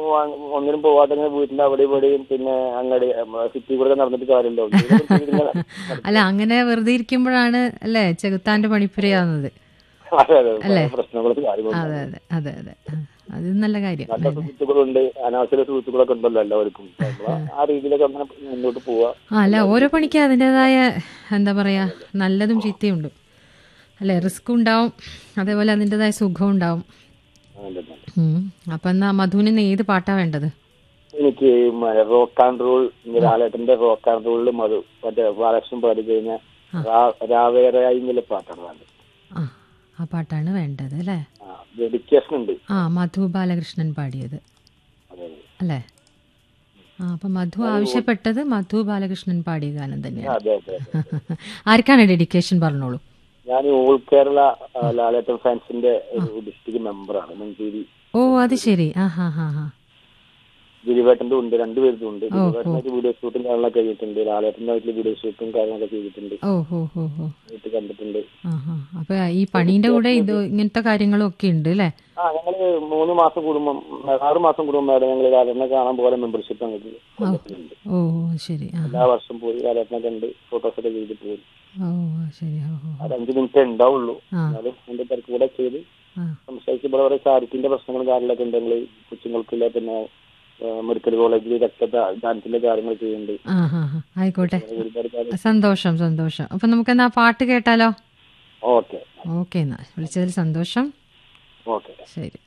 വാ- ഒന്നിനും പോവാതെ ഇങ്ങനെ വീട്ടിന്റെ അവിടെ ഇവിടെയും പിന്നെ അങ്ങടെ സിറ്റി കൂടെ നടന്നിട്ട് കാര്യമില്ല ഒന്നിനും ഇങ്ങനെ അല്ല അങ്ങനെ വെറുതെ ഇരിക്കുമ്പോഴാണ് അല്ലേ ചെകുത്താന്റെ പണിപ്പുരയാവുന്നത് അതെ അതെ പ്രശ്നങ്ങളും കാര്യങ്ങളും അതെ അതെ അതെ അതെ ആ, അത് നല്ല കാര്യം നല്ല സുഹൃത്തുക്കളുണ്ട് അനാവശ്യ സുഹൃത്തുക്കളൊക്കെ ഉണ്ടല്ലോ എല്ലാവർക്കും നമ്മള് ആ രീതിയിലൊക്കെ അങ്ങനെ മുന്നോട്ട് പോവാ ആ അല്ല ഓരോ പണിക്ക് അതിൻ്റെതായ എന്താ പറയാ നല്ലതും ചീത്തയും ഉണ്ട് അല്ലേ റിസ്ക് ഉണ്ടാവും അതേപോലെ അതിൻ്റെതായ സുഖം ഉണ്ടാവും അതെ, അതെ. ഉം. അപ്പൊ എന്നാ മധുവിന് ഇന്ന് ഏത് പാട്ടാ വേണ്ടത് എനിക്ക് റോക്ക് ആൻഡ് റോൾ ലാലേട്ടന്റെ റോക്ക് ആൻഡ് റോളിൽ മധു മറ്റേ ബാലകൃഷ്ണൻ പാടി കഴിഞ്ഞ രാവേറെയായി എന്നുള്ള പാട്ടാണ് വേണ്ടത് ആ ആ പാട്ടാണ് വേണ്ടത് അല്ലേ ഡെഡിക്കേഷൻ ഉണ്ട് ആ മധു ബാലകൃഷ്ണൻ പാടിയത് അതെ അതെ. അല്ലേ ആ അപ്പൊ മധു ആവശ്യപ്പെട്ടത് മധു ബാലകൃഷ്ണൻ പാടിയ ഗാനം തന്നെയാണ് അതെ അതെ അതെ ആർക്കാണ് ഡെഡിക്കേഷൻ പറഞ്ഞോളൂ ഞാൻ ഓൾ കേരള ആ, ലാലേട്ടൻ ഫാൻസിന്റെ ഒരു ഡിസ്ട്രിക്ട് മെമ്പറാണ് മഞ്ചേരി ഓ അത് ശരി ആ ഹാ ഹാ ഹാ ദിലീപേട്ടന്റെ ഉണ്ട് രണ്ടുപേരുടെ ഉണ്ട് ദിലീപേട്ടനായിട്ട് വീഡിയോ ഷൂട്ടും കാര്യങ്ങളൊക്കെ ചെയ്തിട്ടുണ്ട് ലാലേട്ടന്റെ വീട്ടിൽ വീഡിയോ ഷൂട്ടും കാര്യങ്ങളൊക്കെ ചെയ്തിട്ടുണ്ട് ഓ ഹോ ഹോ ഹോ വീട്ടിൽ കണ്ടിട്ടുണ്ട് ആ ഹാ അപ്പൊ ഈ പണീന്റെ കൂടെ ഇത് ഇങ്ങനത്തെ കാര്യങ്ങളും ഒക്കെ ഉണ്ട് അല്ലേ ആ ഞങ്ങള് മൂന്ന് മാസം കൂടുമ്പം ആറ് മാസം കൂടുമ്പോ അവിടെ ഞങ്ങൾ ലാലേട്ടനെ കാണാൻ പോലെ മെമ്പർഷിപ്പ് ഞങ്ങൾക്ക് കൊല്ലത്തിലുണ്ട് ഓ ഓ, ശരി ആ എല്ലാ വർഷം പോയി ലാലേട്ടനെ കണ്ട് ഫോട്ടോസൊക്കെ ചെയ്തിട്ട് പോയി ഓ ശരി ഓ ഓ അത് അഞ്ച് മിനിറ്റ് ഉണ്ടാവുള്ളൂ ആ. എന്നാലും അതിന്റെ തിരക്ക് കൂടെ ചെയ്ത് ആ സംസാരിച്ച് ഇവിടെ ഓരോ ചാരിറ്റിന്റെ പ്രശ്നങ്ങളും കാര്യങ്ങളൊക്കെ ഉണ്ടെങ്കിൽ കൊച്ചുങ്ങൾക്കില്ല പിന്നെ ആ, മെഡിക്കൽ കോളേജിൽ രക്തദാനത്തിന്റെ കാര്യങ്ങൾ ചെയ്യുന്നുണ്ട് ആ ഹാ ഹാ ആയിക്കോട്ടെ അങ്ങനെ ഒരുപാട് കാര്യം സന്തോഷം സന്തോഷം അപ്പൊ നമുക്ക് എന്നാ പാട്ട് കേട്ടാലോ ഓക്കെ ഓക്കെ എന്നാ വിളിച്ചതിൽ സന്തോഷം ഓക്കെ ശരി